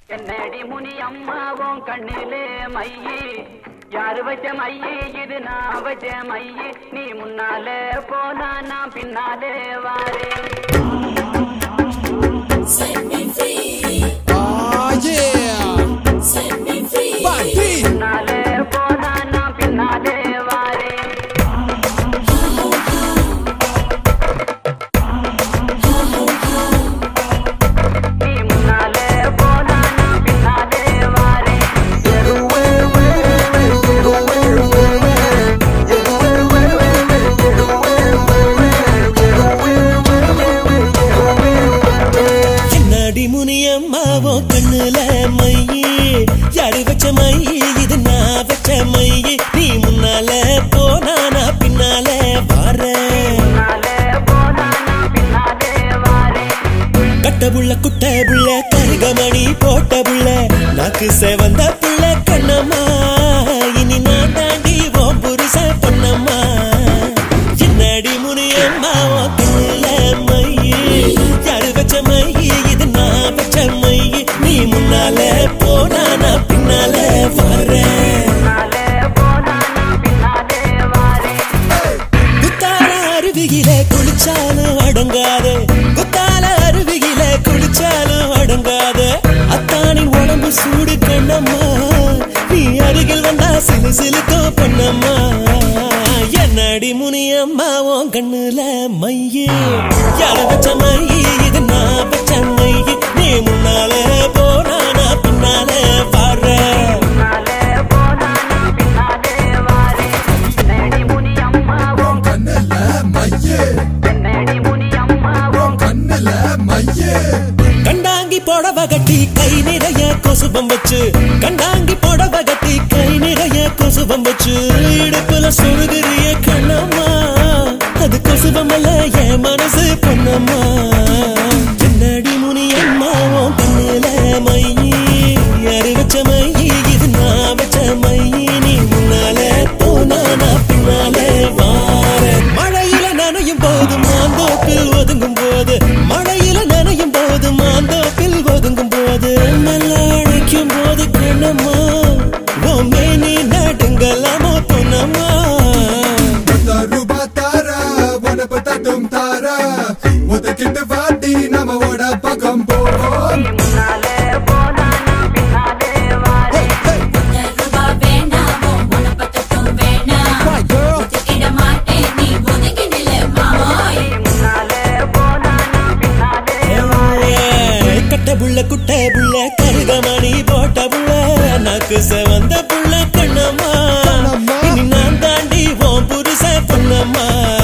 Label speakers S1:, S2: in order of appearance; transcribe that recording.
S1: என்னடி முனி அம்மாவும் கண்ணிலே மையி யாரு வச்ச மையி இது நான் வச்ச மையி நீ முன்னாலே போனா நான் பின்னாலே வாரேன்
S2: Ah, yeah! Bandit!
S1: முன்னாலே போனா நான் பின்னாலே வாரேன் நீ முன்னாலே போனா நான் பின்னாலே வாரேன்
S3: என்னடி முனியம்மாவோ கண்ணுல மையி யாரு வச்ச மையி இது நான் வச்ச மையி நீ முன்னால போனா நான் பின்னால வாரேன்
S1: முன்னாலே போனா நான் பின்னாலே வாரேன்
S3: கட்ட புள்ள குட்ட புள்ள கருகமணி போட்ட புள்ள நாக்கு செவந்த புள்ள கண்ணம்மா இனி நான் தாண்டி ஓ புருஷ பொன்னம்மா என்னடி முனியம்மா உன் கண்ணுல மையி யாரு வச்ச மையி இது நான் வச்ச மையி நீ முன்னால போனா நான் பின்னால வரேன்
S1: முன்னாலே போனா நான் பின்னாலே வாரேன்
S3: குத்தால அருவியில குளிச்சாலும் அடங்காது குத்தால அருவியில குளிச்சாலும் அடங்காது அத்தானின் உடம்பு சூடு கண்ணம்மா நீ அருகில் வந்தா சிலு சிலுக்கோ பொன்னம்மா என்னடி முனியம்மா உன் கண்ணுல மையே யார வச்ச மையி இது நான் வச்ச மையி நீ முன்னால போனா நான் பின்னால பாடுறேன்
S1: முன்னாலே போனா நான் பின்னாலே வாரேன் என்னடி முனி அம்மாவும்
S2: கண்ணுல மையே
S1: என்னடி முனி அம்மாவும்
S2: கண்ணுல மையே
S3: கண்டாங்கி புடவ கட்டி கை நிறைய கொசுபம் வச்சு கண்டாங்கி புடவ கட்டி கை நிறைய கொசுபம் வச்சு இடுப்புல சொருகிறிய கண்ணம்மா அது கொசுபம் அல்ல என் மனசு பொன்னம்மா என்னடி முனியம்மா உன் கண்ணுல மையி யாரு வச்ச மையி இது நான் வச்ச மையி நீ முன்னால போனா நான் பின்னால வார மழையில நனையும் போது மாந்தோப்பில் ஒதுங்கும் போது மழையில நனையும் போது மாந்தோப்பில் ஒதுங்கும் போது நல்ல அழைக்கும் போது கண்ணம்மா பொம்மை நீ நடுங்கலாமோ பொன்னம்மா
S2: பத்தா ரூபா தாரா உனப்பு தட்டும் தாரா ஒதுக்கிட்டு வாட்டி நம்ம ஓட பக்கம் போவோம்
S1: நீ முன்னாலே போனா நான் பின்னாலே வாரேன்
S4: ரூபா வேண்டாமோ உனப்பத்தட்டும் வேண்டாம் ஒதுக்கிட மாட்டேன் நீ ஒதுங்கி நில்லு மாமோய்
S1: நீ முன்னாலே போனா நான் பின்னாலே வாரேன்
S3: கட்ட புள்ள குட்ட புள்ள கருகமணி போட்ட புள்ள நாக்கு செவந்த புள்ள கண்ணம்மா இனி நான் தாண்டி உன் புருஷ பொன்னம்மா